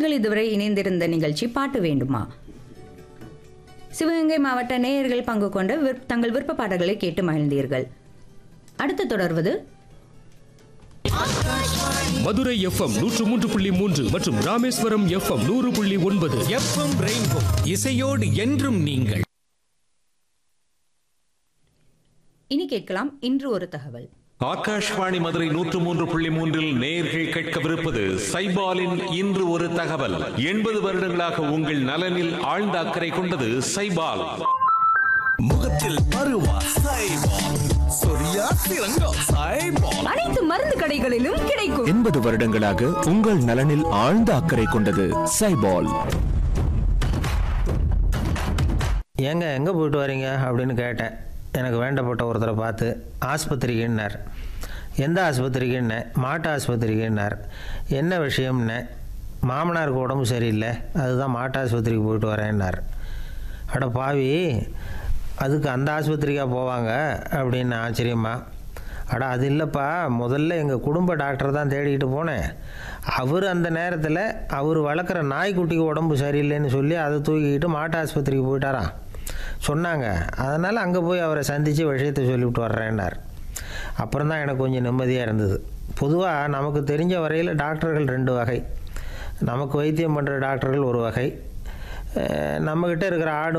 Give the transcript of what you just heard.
நேயர்கள் இதுவரை இணைந்திருந்த நிகழ்ச்சி பாட்டு வேண்டுமா சிவகங்கை மாவட்ட நேயர்கள் பங்கு கொண்டு விற்- தங்கள் விருப்ப பாடல்களை கேட்டு மகிழ்ந்தீர்கள் அடுத்து தொடர்வது மதுரை எஃப்எம் நூற்று மூன்று புள்ளி மூன்று மற்றும் ராமேஸ்வரம் எஃப்எம் நூறு புள்ளி ஒன்பது எஃப்எம் ரெயின்போ இசையோடு என்றும் நீங்கள் இனி கேட்கலாம் இன்று ஒரு தகவல் ஆகாஷ்வாணி மதுரை நூற்று மூன்று புள்ளி மூன்றில் நேர்கள் கேட்கவிருப்பது சைபாலின் இன்று ஒரு தகவல் எண்பது வருடங்களாக உங்கள் நலனில் ஆழ்ந்த அக்கறை கொண்டது சைபால் முகத்தில் பருவா சைபால் சொரியா சிறங்கம் சைபால் அனைத்து மருந்து கடைகளிலும் கிடைக்கும் எண்பது வருடங்களாக உங்கள் நலனில் ஆழ்ந்த அக்கறை கொண்டது சைபால் ஏங்க எங்கே போயிட்டு வரீங்க அப்படின்னு கேட்டேன் எனக்கு வேண்டப்பட்ட ஒருத்தரை பார்த்து ஆஸ்பத்திரிக்குன்னார் எந்த ஆஸ்பத்திரிக்குன்னே மாட்டு ஆஸ்பத்திரிக்குன்னார் என்ன விஷயம்னே மாமனாருக்கு உடம்பு சரியில்லை அதுதான் மாட்டு ஆஸ்பத்திரிக்கு போயிட்டு வரேன்னார் அட பாவி அதுக்கு அந்த ஆஸ்பத்திரிக்கா போவாங்க அப்படின்னு ஆச்சரியமா அட அது இல்லைப்பா முதல்ல எங்கள் குடும்ப டாக்டர் தான் தேடிக்கிட்டு போனேன் அவர் அந்த நேரத்தில் அவர் வளர்க்குற நாய்க்குட்டிக்கு உடம்பு சரியில்லைன்னு சொல்லி அதை தூக்கிக்கிட்டு மாட்டு ஆஸ்பத்திரிக்கு போயிட்டாராம் சொன்னாங்க அதனால் அங்கே போய் அவரை சந்தித்து விஷயத்தை சொல்லிவிட்டு வர்றேன்னார் அப்புறம் தான் எனக்கு கொஞ்சம் நிம்மதியாக இருந்தது பொதுவாக நமக்கு தெரிஞ்ச வரையில் டாக்டர்கள் ரெண்டு வகை நமக்கு வைத்தியம் பண்ணுற டாக்டர்கள் ஒரு வகை அஹ் நம்மக்கிட்ட இருக்கிற ஆடு